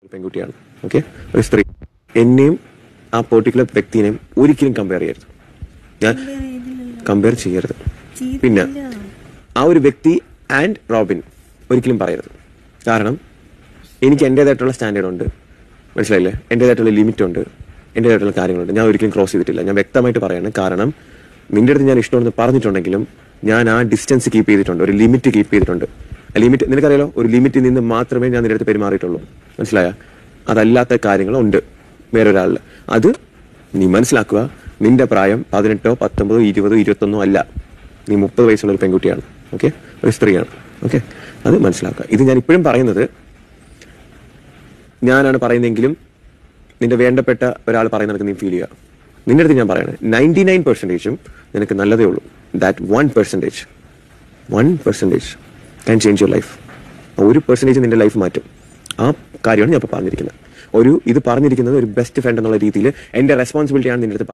പെൺകുട്ടിയാണ് ഓക്കെ ഒരു സ്ത്രീ എന്നെയും ആ പെർട്ടിക്കുലർ വ്യക്തിനെയും ഒരിക്കലും കമ്പയർ ചെയ്യരുത് ഞാൻ കമ്പയർ ചെയ്യരുത് പിന്നെ ആ ഒരു വ്യക്തി ആൻഡ് റോബിൻ ഒരിക്കലും പറയരുത് കാരണം എനിക്ക് എൻ്റേതായിട്ടുള്ള സ്റ്റാൻഡേർഡ് ഉണ്ട് മനസ്സിലായില്ലേ എൻ്റേതായിട്ടുള്ള ലിമിറ്റ് ഉണ്ട് എൻ്റേതായിട്ടുള്ള കാര്യങ്ങളുണ്ട് ഞാൻ ഒരിക്കലും ക്രോസ് ചെയ്തിട്ടില്ല ഞാൻ വ്യക്തമായിട്ട് പറയാണ് കാരണം നിന്റെ അടുത്ത് ഞാൻ ഇഷ്ടമാണെന്ന് പറഞ്ഞിട്ടുണ്ടെങ്കിലും ഞാൻ ആ ഡിസ്റ്റൻസ് കീപ്പ് ചെയ്തിട്ടുണ്ട് ഒരു ലിമിറ്റ് കീപ്പ് ചെയ്തിട്ടുണ്ട് ലിമിറ്റ് നിനക്കറിയാലോ ഒരു ലിമിറ്റിൽ നിന്ന് മാത്രമേ ഞാൻ നിന്റെ അടുത്ത് പെരുമാറിയിട്ടുള്ളൂ മനസ്സിലായ അതല്ലാത്ത കാര്യങ്ങളുണ്ട് വേറൊരാളിൽ അത് നീ മനസ്സിലാക്കുക നിന്റെ പ്രായം പതിനെട്ടോ പത്തൊമ്പതോ ഇരുപതോ ഇരുപത്തൊന്നോ അല്ല നീ മുപ്പത് വയസ്സുള്ള ഒരു പെൺകുട്ടിയാണ് ഓക്കെ ഒരു സ്ത്രീയാണ് ഓക്കെ അത് മനസ്സിലാക്കുക ഇത് ഞാൻ ഇപ്പോഴും പറയുന്നത് ഞാനാണ് പറയുന്നതെങ്കിലും നിന്റെ വേണ്ടപ്പെട്ട ഒരാൾ പറയുന്ന നിനക്ക് നീ ഫീൽ ചെയ്യുക നിന്റെ അടുത്ത് ഞാൻ പറയണേ നയൻറ്റി നയൻ പെർസെൻറ്റേജും നിനക്ക് നല്ലതേ ഉള്ളൂ that one percentage one percentage can change your life ഒരു പെർസെൻറ്റേജ് നിന്റെ ലൈഫ് മാറ്റും ആ കാര്യമാണ് ഞാൻ ഇപ്പോൾ പറഞ്ഞിരിക്കുന്നത് ഒരു ഇത് പറഞ്ഞിരിക്കുന്നത് ഒരു ബെസ്റ്റ് ഫ്രണ്ട് എന്നുള്ള രീതിയിൽ എൻ്റെ റെസ്പോൺസിബിലിറ്റിയാണ് നിന്റെ അടുത്ത്